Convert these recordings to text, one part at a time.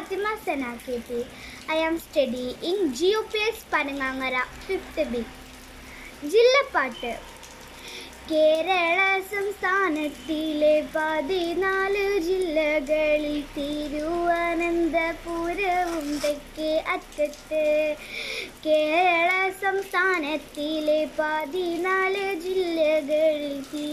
Fatima Sana KP. I am studying GUPS Panangangara, 5th B. ജില്ലപ്പാട്ട് Kerala സംസ്ഥാനത്തിലെ പതിനാല് ജില്ലകളിൽ തിരുവനന്തപുരവും തെക്കേ അറ്റത്ത് കേരള സംസ്ഥാനത്തിലെ പതിനാല് ജില്ലകളിൽ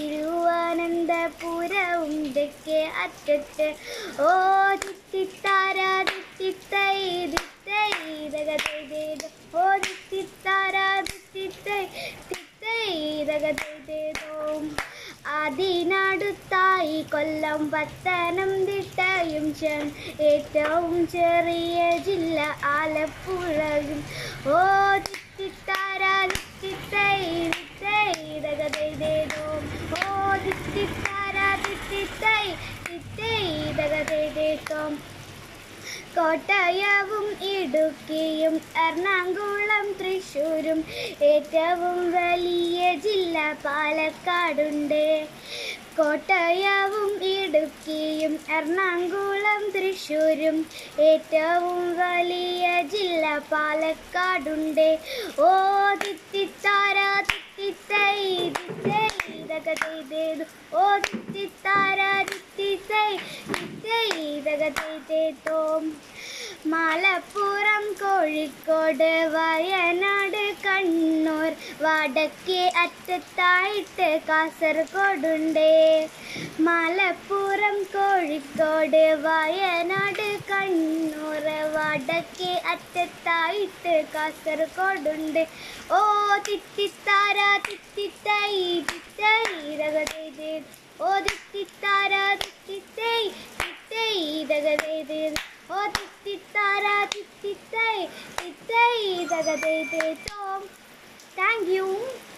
തിരുവനന്തപുരവും തെക്കേ അറ്റത്ത് ഓ തിത്തിത്താര തിത്തിത്തൈ തിത്തൈ ദഗതൈതേത ഓ തിത്തിത്താര തിത്തിത്തൈ തിത്തൈ ദഗതൈതേതോം അതിനടുത്തായി കൊല്ലം പത്തനംതിട്ടയും ചെ- ഏറ്റവും ചെറിയ ജില്ല ആലപ്പുഴയും ഓ തിത്തിത്താര തിത്തിത്തൈ തിത്തൈ ദഗതൈതേതോം ഓ തിത്തിത്താര തിത്തിത്തൈ തിത്തൈ ദഗതൈതേതോം കോട്ടയവും ഇടുക്കിയും എറണാകുളം തൃശ്ശൂരും ഏറ്റവും വലിയ ജില്ല പാലക്കാടുണ്ട് കോട്ടയവും ഇടുക്കിയും എറണാകുളം തൃശ്ശൂരും ഏറ്റവും വലിയ ജില്ല പാലക്കാടുണ്ട് ഓ തിത്തിത്താര തിത്തിത്തൈ തിത്തൈ ദഗതൈതേതു ഓ തിത്തിത്താര തിത്തിത്തൈ തിത്തൈ ദഗതൈതേത്തോം മലപ്പുറം കോഴിക്കോട് വയനാട് കണ്ണൂർ വടക്കേ അറ്റത്തായിട്ട് കാസർഗോഡുണ്ട് മലപ്പുറം കോഴിക്കോട് വയനാട് കണ്ണൂർ വടക്കേ അറ്റത്തായിട്ട് കാസർഗോഡുണ്ട് ഓ തിത്തിത്താര തിത്തിത്തൈ തിത്തൈ ദഗതൈതേ ഓ തിത്തിത്താര തിത്തിത്തൈ തിത്തൈ ദഗതൈതേ ഓ തിത്തിത്താര തിത്തിത്തൈ തിത്തൈ ദഗതൈതേ തോം താങ്ക് യു